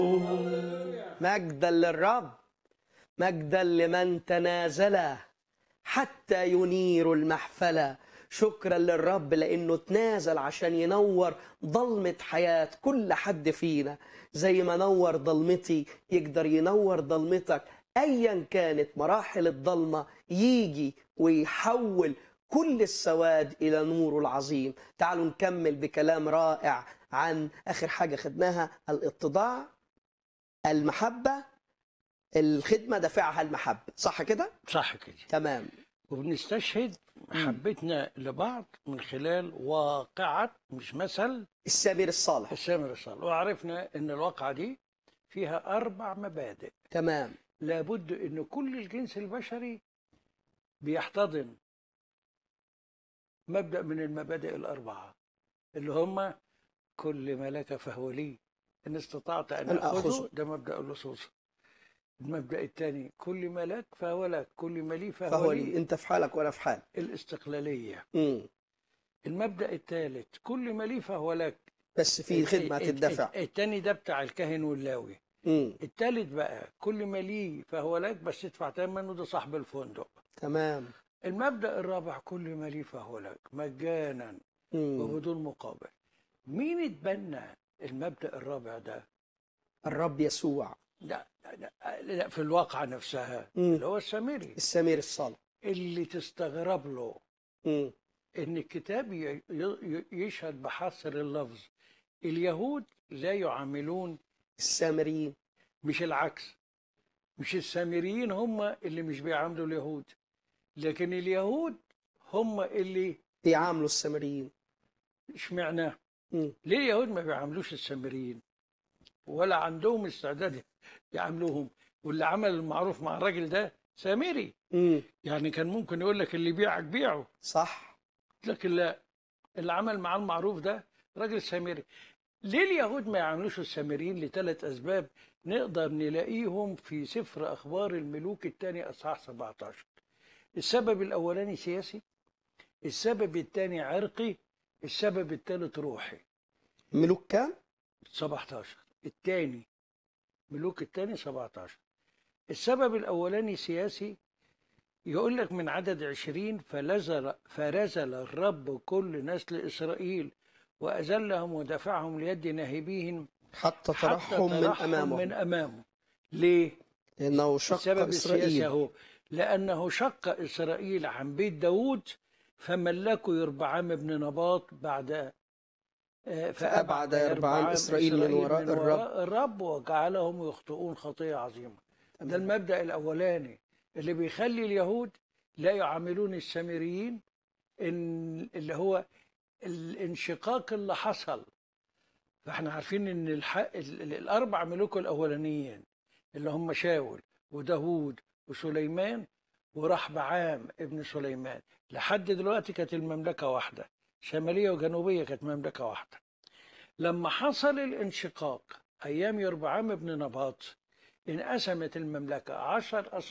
مجدا للرب مجدا لمن تنازل حتى ينير المحفلة شكرا للرب لأنه تنازل عشان ينور ضلمة حياة كل حد فينا زي ما نور ضلمتي يقدر ينور ضلمتك أيا كانت مراحل الضلمة يجي ويحول كل السواد إلى نوره العظيم تعالوا نكمل بكلام رائع عن آخر حاجة خدناها الاتضاع المحبة الخدمة دافعها المحبة صح كده؟ صح كده تمام وبنستشهد محبتنا لبعض من خلال واقعة مش مثل السامر الصالح السامر الصالح وعرفنا ان الواقعة دي فيها اربع مبادئ تمام لابد ان كل الجنس البشري بيحتضن مبدأ من المبادئ الأربعة اللي هم كل ما لك فهو لي إن استطعت أن أن أخذه آخذه. ده مبدأ اللصوص المبدأ الثاني كل ما لك فهو لك كل ما لي فهو, فهو لي لي انت في حالك وانا في حال الاستقلالية مم. المبدأ الثالث كل ما لي فهو لك بس في خدمة الت- تدفع الت- الثاني ده بتاع الكاهن واللاوي مم. الثالث بقى كل ما لي فهو لك بس ادفع ثمنه ده صاحب الفندق تمام المبدأ الرابع كل ما لي فهو لك مجانا مم. وبدون مقابل مين اتبنى المبدأ الرابع ده الرب يسوع لا, لا, لا في الواقعة نفسها مم. اللي هو السامري السمير الصالح اللي تستغرب له مم. ان الكتاب ي- ي- يشهد بحصر اللفظ اليهود لا يعاملون السامريين مش العكس مش السامريين هم اللي مش بيعاملوا اليهود لكن اليهود هم اللي بيعاملوا السامريين اشمعناه مم. ليه اليهود ما بيعاملوش السامريين ولا عندهم استعداد يعاملوهم واللي عمل المعروف مع الراجل ده سامري مم. يعني كان ممكن يقول لك اللي بيعك بيعه صح لكن لا اللي عمل معاه المعروف ده راجل سامري ليه اليهود ما يعاملوش السامريين لثلاث اسباب نقدر نلاقيهم في سفر اخبار الملوك الثاني اصحاح 17 السبب الاولاني سياسي السبب الثاني عرقي السبب الثالث روحي ملوك كام 17 الثاني ملوك الثاني 17 السبب الأولاني سياسي يقول لك من عدد عشرين فلزل فرزل الرب كل نسل إسرائيل وأذلهم ودفعهم ليد ناهبيهم حتى حتى طرحهم من طرحهم امامه من أمامه ليه؟ لانه شق السبب السياسي اسرائيل هو لأنه شق إسرائيل عن بيت داود فملكوا يربعام بن نباط بعد آه، فأبعد يربعام إسرائيل من وراء الرب. الرب وجعلهم يخطئون خطية عظيمة ده المبدأ الأولاني اللي بيخلي اليهود لا يعاملون السامريين إن اللي هو الانشقاق اللي حصل فاحنا عارفين ان الح... ال- ال- الاربع ملوك الاولانيين اللي هم شاول وداوود وسليمان ورحبعام ابن سليمان لحد دلوقتي كانت المملكه واحده شماليه وجنوبيه كانت مملكه واحده لما حصل الانشقاق ايام يربعام ابن نباط انقسمت المملكه عشر